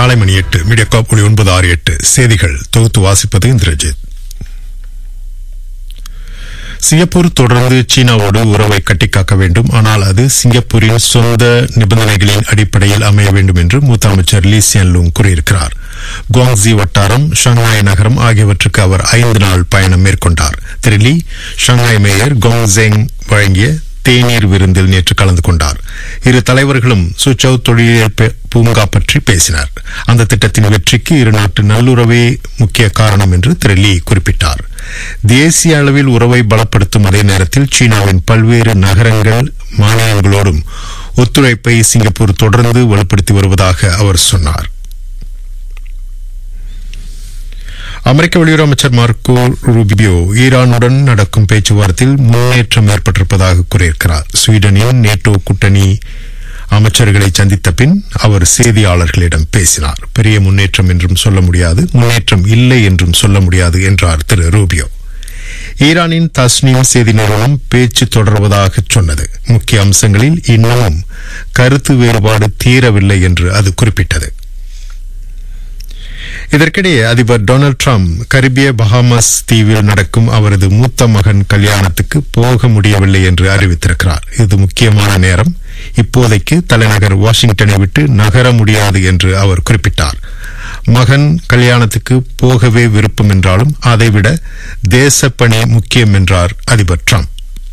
காலை மணி எட்டு மீடியா காப் ஒளி ஒன்பது ஆறு எட்டு செய்திகள் தொகுத்து வாசிப்பது இந்திரஜித் சிங்கப்பூர் தொடர்ந்து சீனாவோடு உறவை கட்டிக்காக்க வேண்டும் ஆனால் அது சிங்கப்பூரின் சொந்த நிபந்தனைகளின் அடிப்படையில் அமைய வேண்டும் என்று மூத்த அமைச்சர் லீ சியன் லூங் கூறியிருக்கிறார் குவாங்ஸி வட்டாரம் ஷாங்காய் நகரம் ஆகியவற்றுக்கு அவர் ஐந்து நாள் பயணம் மேற்கொண்டார் திரு லீ ஷாங்காய் மேயர் கோங்ஸெங் வழங்கிய தேநீர் விருந்தில் நேற்று கலந்து கொண்டார் இரு தலைவர்களும் சுச்சவ் தொழிலியல் பெ- பூங்கா பற்றி பேசினார் அந்த திட்டத்தின் வெற்றிக்கு இரு நாட்டு நல்லுறவே முக்கிய காரணம் என்று திரு லீ குறிப்பிட்டார் தேசிய அளவில் உறவை பலப்படுத்தும் அதே நேரத்தில் சீனாவின் பல்வேறு நகரங்கள் மாநிலங்களோடும் ஒத்துழைப்பை சிங்கப்பூர் தொடர்ந்து வலுப்படுத்தி வருவதாக அவர் சொன்னார் அமெரிக்க வெளியுறவு அமைச்சர் மார்க்கோ ரூபியோ ஈரானுடன் நடக்கும் பேச்சுவார்த்தையில் முன்னேற்றம் ஏற்பட்டிருப்பதாக கூறியிருக்கிறார் ஸ்வீடனின் நேட்டோ கூட்டணி அமைச்சர்களை சந்தித்த பின் அவர் செய்தியாளர்களிடம் பேசினார் பெரிய முன்னேற்றம் என்றும் சொல்ல முடியாது முன்னேற்றம் இல்லை என்றும் சொல்ல முடியாது என்றார் திரு ரூபியோ ஈரானின் தஸ்னீம் செய்தி நிறுவனம் பேச்சு தொடர்வதாக சொன்னது முக்கிய அம்சங்களில் இன்னமும் கருத்து வேறுபாடு தீரவில்லை என்று அது குறிப்பிட்டது இதற்கிடையே அதிபர் டொனால்ட் ட்ரம்ப் கரிபிய பஹாமஸ் தீவில் நடக்கும் அவரது மூத்த மகன் கல்யாணத்துக்கு போக முடியவில்லை என்று அறிவித்திருக்கிறார் இது முக்கியமான நேரம் இப்போதைக்கு தலைநகர் வாஷிங்டனை விட்டு நகர முடியாது என்று அவர் குறிப்பிட்டார் மகன் கல்யாணத்துக்கு போகவே விருப்பம் என்றாலும் அதைவிட தேசப்பணி முக்கியம் என்றார் அதிபர் ட்ரம்ப்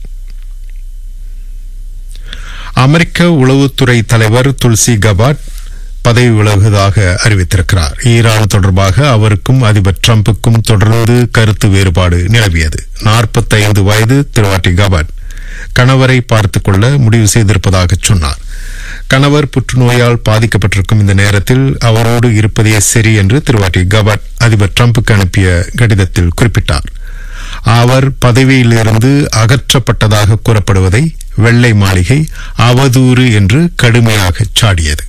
அமெரிக்க உளவுத்துறை தலைவர் துல்சி கபாட் பதவி விலகுவதாக அறிவித்திருக்கிறார் ஈரான் தொடர்பாக அவருக்கும் அதிபர் ட்ரம்புக்கும் தொடர்ந்து கருத்து வேறுபாடு நிலவியது 45 வயது திருவாட்டி கபாட் கணவரை பார்த்துக் கொள்ள முடிவு செய்திருப்பதாக சொன்னார் கணவர் புற்றுநோயால் பாதிக்கப்பட்டிருக்கும் இந்த நேரத்தில் அவரோடு இருப்பதே சரி என்று திருவாட்டி கபாட் அதிபர் ட்ரம்புக்கு அனுப்பிய கடிதத்தில் குறிப்பிட்டார் அவர் பதவியிலிருந்து அகற்றப்பட்டதாக கூறப்படுவதை வெள்ளை மாளிகை அவதூறு என்று கடுமையாக சாடியது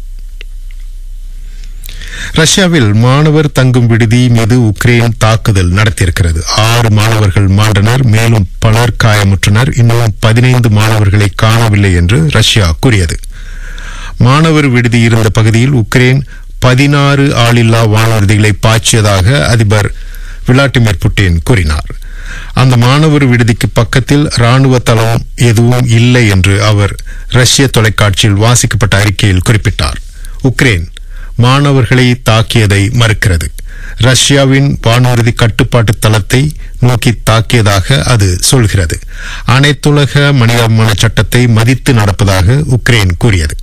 ரஷ்யாவில் மாணவர் தங்கும் விடுதி மீது உக்ரைன் தாக்குதல் நடத்தியிருக்கிறது ஆறு மாணவர்கள் மாண்டனர் மேலும் பலர் காயமுற்றனர் இன்னும் பதினைந்து மாணவர்களை காணவில்லை என்று ரஷ்யா கூறியது மாணவர் விடுதி இருந்த பகுதியில் உக்ரைன் பதினாறு ஆளில்லா வானூர்திகளை பாய்ச்சியதாக அதிபர் விளாடிமிர் புட்டின் கூறினார் அந்த மாணவர் விடுதிக்கு பக்கத்தில் ராணுவ தளம் எதுவும் இல்லை என்று அவர் ரஷ்ய தொலைக்காட்சியில் வாசிக்கப்பட்ட அறிக்கையில் குறிப்பிட்டார் உக்ரைன் மாணவர்களை தாக்கியதை மறுக்கிறது ரஷ்யாவின் வானூர்தி கட்டுப்பாட்டு தளத்தை நோக்கி தாக்கியதாக அது சொல்கிறது அனைத்துலக மனிதாபிமான சட்டத்தை மதித்து நடப்பதாக உக்ரைன் கூறியது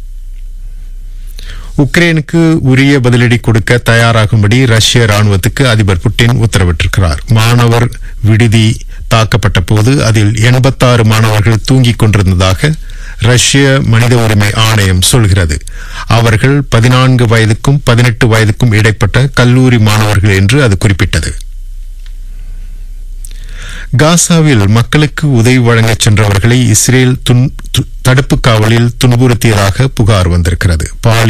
உக்ரைனுக்கு உரிய பதிலடி கொடுக்க தயாராகும்படி ரஷ்ய ராணுவத்துக்கு அதிபர் புட்டின் உத்தரவிட்டிருக்கிறார் மாணவர் விடுதி தாக்கப்பட்ட போது அதில் எண்பத்தாறு மாணவர்கள் தூங்கிக் கொண்டிருந்ததாக ரஷ்ய மனித உரிமை ஆணையம் சொல்கிறது அவர்கள் பதினான்கு வயதுக்கும் பதினெட்டு வயதுக்கும் இடைப்பட்ட கல்லூரி மாணவர்கள் என்று அது குறிப்பிட்டது காசாவில் மக்களுக்கு உதவி வழங்கச் சென்றவர்களை இஸ்ரேல் துன்- து- தடுப்பு காவலில் துன்புறுத்தியதாக புகார் வந்திருக்கிறது பாலியல்